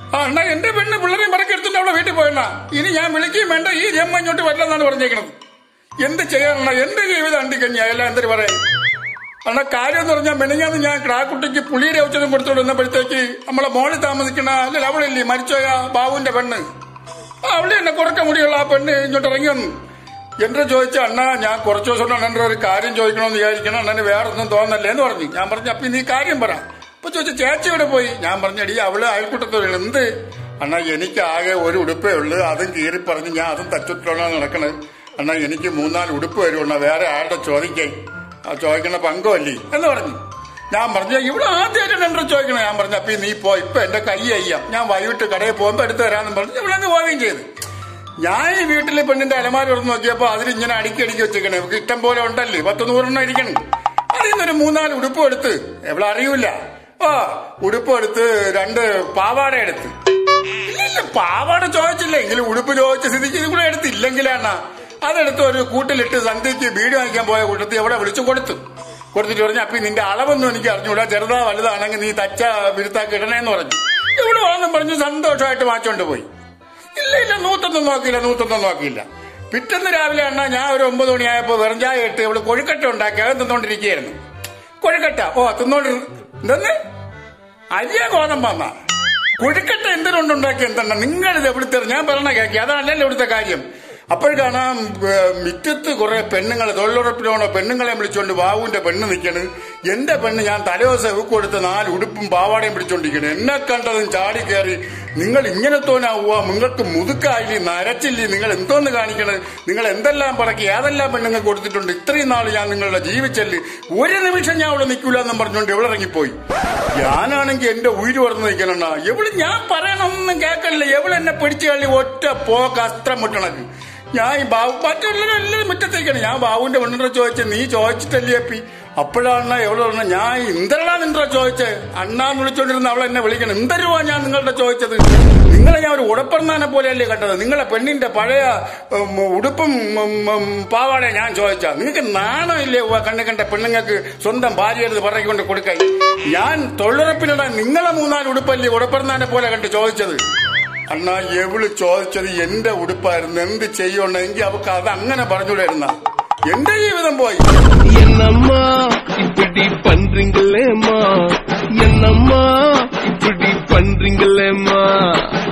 ആ അണ്ണാ എന്റെ പെണ്ണ് പിള്ളേരെയും പറക്കെടുത്തിട്ട് അവളെ വീട്ടിൽ പോയണ്ണ ഇനി ഞാൻ വിളിക്കുകയും വേണ്ട ഈ ജമ്മ ഇങ്ങോട്ട് വരില്ലെന്നാണ് പറഞ്ഞേക്കണത് എന്ത് ചെയ്യാനണ്ണ എന്റെ ജീവിതം അണ്ടിക്കഞ്ഞ എല്ലാം എന്തൊരു പറയാൻ അണ്ണാ കാര്യം എന്ന് പറഞ്ഞാൽ മെനഞ്ഞാന്ന് ഞാൻ ക്രാക്കുട്ടിക്ക് പുളിയുടെ ഔഷധം കൊടുത്തോണ്ട് വന്നപ്പോഴത്തേക്ക് നമ്മളെ മോളിൽ താമസിക്കണ അല്ല അവളില്ലേ മരിച്ചോയ ബാബുവിന്റെ പെണ്ണ് ആ, അവള് എന്നെ കുറക്ക മുടിയുള്ള ആ പെണ്ണ് ഇങ്ങോട്ട് ഇറങ്ങി വന്നു എന്റെ ചോദിച്ച അണ്ണാ ഞാൻ കുറച്ച് ദിവസം കൊണ്ട് അണ്ണൻ്റെ ഒരു കാര്യം ചോദിക്കണമെന്ന് വിചാരിക്കണം അണ്ണന് വേറെ ഒന്നും തോന്നല്ലേ എന്ന് പറഞ്ഞു ഞാൻ പറഞ്ഞു അപ്പൊ നീ കാര്യം പറ അപ്പൊ ചോദിച്ചു ചേച്ചി ഇവിടെ പോയി ഞാൻ പറഞ്ഞടി അവള് അയൽക്കൂട്ടത്തിൽ എന്ത് അണ്ണാ എനിക്ക് ആകെ ഒരു ഉടുപ്പേ ഉള്ളു അതും കീറി പറഞ്ഞ് ഞാൻ അതും തച്ചുട്ടിലാണ് നടക്കണത് അണ്ണാ എനിക്ക് മൂന്നാല് ഉടുപ്പ് വരുവുണ്ണ വേറെ ആരുടെ ചോദിക്കേ ആ ചോദിക്കണ പങ്കമല്ലേ എന്ന് പറഞ്ഞു ഞാൻ പറഞ്ഞു ഇവിടെ ആദ്യമായിട്ട് എന്റെ ചോദിക്കണേ ഞാൻ പറഞ്ഞു അപ്പൊ നീ പോ ഇപ്പൊ എന്റെ കൈ അയ്യാം ഞാൻ വൈകിട്ട് കടയിൽ പോകുമ്പോ എടുത്തു തരാമെന്ന് പറഞ്ഞു ഇവിടെ നിന്ന് പോവുകയും ചെയ്തു ഞാൻ ഈ വീട്ടിലെ പെണ്ണിന്റെ അലമാര തുറന്ന് നോക്കിയപ്പോ അതിൽ ഇങ്ങനെ അടുക്കി അടുക്കി വെച്ചേക്കണേ നമുക്ക് ഇഷ്ടം പോലെ ഉണ്ടല്ലേ പത്ത് നൂറെണ്ണം ഇരിക്കണം അതിൽ നിന്നൊരു മൂന്നാല് ഉടുപ്പ് എടുത്ത് എവിടെ അറിയൂല ആ ഉടുപ്പ് എടുത്ത് രണ്ട് പാവാട എടുത്ത് ഇല്ല ഇല്ല പാവാട ചോദിച്ചില്ല എങ്കിലും ഉടുപ്പ് ചോദിച്ച സ്ഥിതിക്ക് ഇത് കൂടെ എടുത്തില്ലെങ്കിലാണ് അതെടുത്ത് ഒരു കൂട്ടിലിട്ട് സന്ധ്യക്ക് വീട് വാങ്ങിക്കാൻ പോയ കൂട്ടത്തിൽ എവിടെ വിളിച്ചു കൊടുത്തു കൊടുത്തിട്ട് പറഞ്ഞു അപ്പൊ നിന്റെ അളവൊന്നും എനിക്ക് അറിഞ്ഞൂടാ ചെറുതാ വലുതാണെങ്കിൽ നീ തച്ച വിരുത്താക്കി ഇടണേന്ന് പറഞ്ഞു ഇവിടെ വാന്നും പറഞ്ഞു സന്തോഷമായിട്ട് വാങ്ങിച്ചോണ്ട് പോയി ഇല്ല ഇല്ല നൂത്തൊന്നും നോക്കിയില്ല നൂത്തൊന്നും നോക്കിയില്ല പിറ്റന്ന് രാവിലെ അണ്ണ ഞാൻ ഒരു ഒമ്പത് മണിയായപ്പോ വെറുഞ്ചായ ഇട്ട് ഇവള് കൊഴുക്കട്ട ഉണ്ടാക്കി അത് തിന്നോണ്ടിരിക്കുകയായിരുന്നു കൊഴുക്കട്ട ഓ തിന്നോണ്ടി എന്തെന്ന് അരിയ ഗോതമ്പന്ന കൊഴുക്കട്ട എന്തിനുണ്ടാക്കി എന്തെണ്ണ നിങ്ങൾ ഇത് എവിടുത്തെ ഞാൻ പറഞ്ഞ കേക്കി അതാണല്ലോ ഇവിടുത്തെ കാര്യം അപ്പോഴാണ് മിറ്റത്ത് കുറെ പെണ്ണുങ്ങൾ തൊഴിലുറപ്പിനോണോ പെണ്ണുങ്ങളെ വിളിച്ചോണ്ട് ബാബുവിന്റെ പെണ്ണ് നിൽക്കണ് എന്റെ പെണ്ണ് ഞാൻ തലേദിവസം ഇവക്ക് കൊടുത്ത് നാല് ഉടുപ്പും പാവാടയും പിടിച്ചോണ്ടിരിക്കണ് എന്നെ കണ്ടതും ചാടി കയറി നിങ്ങൾ ഇങ്ങനെ തോന്നാവുക നിങ്ങൾക്ക് മുതുക്കായില്ലേ നരച്ചില്ലേ നിങ്ങൾ എന്തോന്ന് കാണിക്കണത് നിങ്ങൾ എന്തെല്ലാം പറക്കി ഏതെല്ലാം പെണ്ണുങ്ങൾ കൊടുത്തിട്ടുണ്ട് ഇത്രയും നാൾ ഞാൻ നിങ്ങളുടെ ജീവിച്ചല്ലേ ഒരു നിമിഷം ഞാൻ അവിടെ നിൽക്കൂല എന്നും പറഞ്ഞുകൊണ്ട് എവിടെ ഇറങ്ങിപ്പോയി ഞാനാണെങ്കിൽ എന്റെ ഉയിര് പറഞ്ഞ് നിൽക്കണ എവിടെ ഞാൻ പറയണമെന്നും കേൾക്കണില്ല എവിടെ എന്നെ പിടിച്ചു കള്ളി ഒറ്റ പോക്ക് അസ്ത്രം മുട്ടണക്ക് ഞാൻ ഈ ബാബു മറ്റുള്ളവരെല്ലാം മുറ്റത്തേക്കാണ് ഞാൻ ബാബുവിന്റെ പെണ്ണിന്റെ ചോദിച്ചത് നീ ചോദിച്ചിട്ടല്ലേ അപ്പി അപ്പോഴാണ് എവിടെ പറഞ്ഞ ഞാൻ ഇന്തരടാ നിന്റെ ചോദിച്ചത് അണ്ണാന്ന് വിളിച്ചോണ്ടിരുന്ന അവൾ എന്നെ വിളിക്കണം എന്തരുവാ ഞാൻ നിങ്ങളുടെ ചോദിച്ചത് നിങ്ങളെ ഞാൻ ഒരു ഉടപ്പിറന്നാനെ പോലെയല്ലേ കണ്ടത് നിങ്ങളെ പെണ്ണിന്റെ പഴയ ഉം, ഉടുപ്പും ഉം, ഉം, പാവാടെ ഞാൻ ചോദിച്ചാ നിങ്ങൾക്ക് നാണമില്ലേ ഉവ്വ കണ്ണു കണ്ട പെണ്ണുങ്ങൾക്ക് സ്വന്തം ഭാര്യ എടുത്ത് പറയിക്കൊണ്ട് കൊടുക്കായി ഞാൻ തൊഴിലുറപ്പിനിടാൻ നിങ്ങളെ മൂന്നാല് ഉടുപ്പല്ലേ ഉടപ്പിറന്നാനെ പോലെ കണ്ട് ചോദിച്ചത് അണ്ണാ എവിള് ചോദിച്ചത് എന്റെ ഉടുപ്പായിരുന്നു എന്ത് ചെയ്യണമെങ്കിൽ അവക്ക് അത് അങ്ങനെ പറഞ്ഞുകൂടായിരുന്ന എന്റെ ജീവിതം പോയി என்னம்மா இப்படி பண்றீங்களேம்மா என்னம்மா இப்படி பண்றீங்களேம்மா